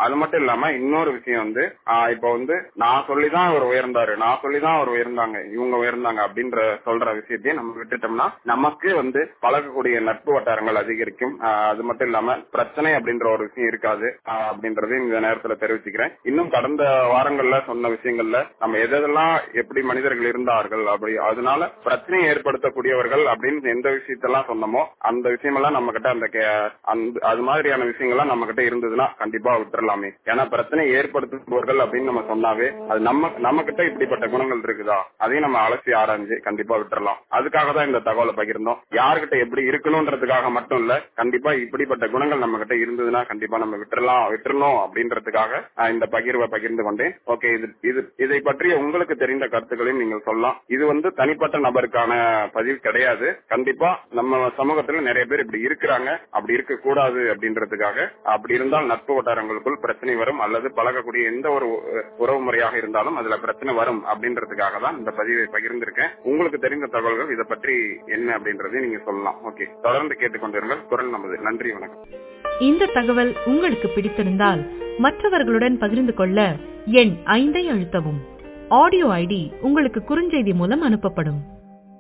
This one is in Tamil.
அது மட்டும் இல்லாம இன்னொரு விஷயம் வந்து ஆஹ் இப்போ வந்து நான் சொல்லிதான் அவர் உயர்ந்தாரு நான் சொல்லிதான் அவர் உயர்ந்தாங்க இவங்க உயர்ந்தாங்க அப்படின்ற சொல்ற விஷயத்தையும் நம்ம விட்டுட்டோம்னா நமக்கு வந்து பழகக்கூடிய நட்பு வட்டாரங்கள் அதிகரிக்கும் ஆஹ் அது மட்டும் இல்லாம பிரச்சனை அப்படின்ற ஒரு விஷயம் இருக்காது ஆஹ் அப்படின்றதையும் இந்த நேரத்துல தெரிவிச்சுக்கிறேன் இன்னும் கடந்த வாரங்கள்ல சொன்ன விஷயங்கள்ல நம்ம எதெல்லாம் எப்படி மனிதர்கள் இருந்தார்கள் அப்படி அதனால பிரச்சனையை ஏற்படுத்தக்கூடியவர்கள் அப்படின்னு எந்த விஷயத்தெல்லாம் சொன்னமோ அந்த விஷயமெல்லாம் நம்ம கிட்ட அந்த கே- அந்த அது மாதிரியான விஷயங்கள்லாம் நம்ம கிட்ட இருந்ததுன்னா கண்டிப்பா விட்டுறலாமே ஏன்னா பிரச்சனை ஏற்படுத்துபவர்கள் அப்படின்னு நம்ம சொன்னாவே அது நம்ம நம்ம கிட்ட இப்படிப்பட்ட குணங்கள் இருக்குதா அதையும் நம்ம அலசி ஆராய்ஞ்சு கண்டிப்பா விட்டுறலாம் அதுக்காக தான் இந்த தகவலை பகிர்ந்தோம் யார்கிட்ட எப்படி இருக்கணும்ன்றதுக்காக மட்டும் இல்ல கண்டிப்பா இப்படிப்பட்ட குணங்கள் நம்ம கிட்ட இருந்ததுன்னா கண்டிப்பா நம்ம விட்டுறலாம் விட்டுறணும் அப்படின்றதுக்காக ஆஹ், இந்த பகிர்வை பகிர்ந்து கொண்டேன் ஓகே இது இது இதை பற்றிய உங்களுக்கு தெரிந்த கருத்துக்களையும் நீங்கள் சொல்லலாம் இது வந்து தனிப்பட்ட நபருக்கான பதிவு கிடையாது கண்டிப்பா நம்ம சமூகத்துல நிறைய பேர் இப்படி இருக்கிறாங்க அப்படி இருக்க கூடாது அப்படின்றதுக்காக அப்படி இருந்தால் நட்பு வட்டாரங்களுக்குள் பிரச்சனை வரும் அல்லது பழகக்கூடிய எந்த ஒரு உ- உறவு முறையாக இருந்தாலும் அதுல பிரச்சனை வரும் அப்படின்றதுக்காக தான் இந்த பதிவை பகிர்ந்திருக்கேன் உங்களுக்கு தெரிந்த தகவல்கள் இதை பற்றி என்ன அப்படின்றதை நீங்க சொல்லலாம் ஓகே தொடர்ந்து கேட்டுக்கொண்டிருங்கள் குரல் நமது நன்றி வணக்கம் இந்த தகவல் உங்களுக்கு பிடித்திருந்தால் மற்றவர்களுடன் பகிர்ந்து கொள்ள எண் ஐந்தை அழுத்தவும் ஆடியோ ஐடி உங்களுக்கு குறுஞ்செய்தி மூலம் அனுப்பப்படும்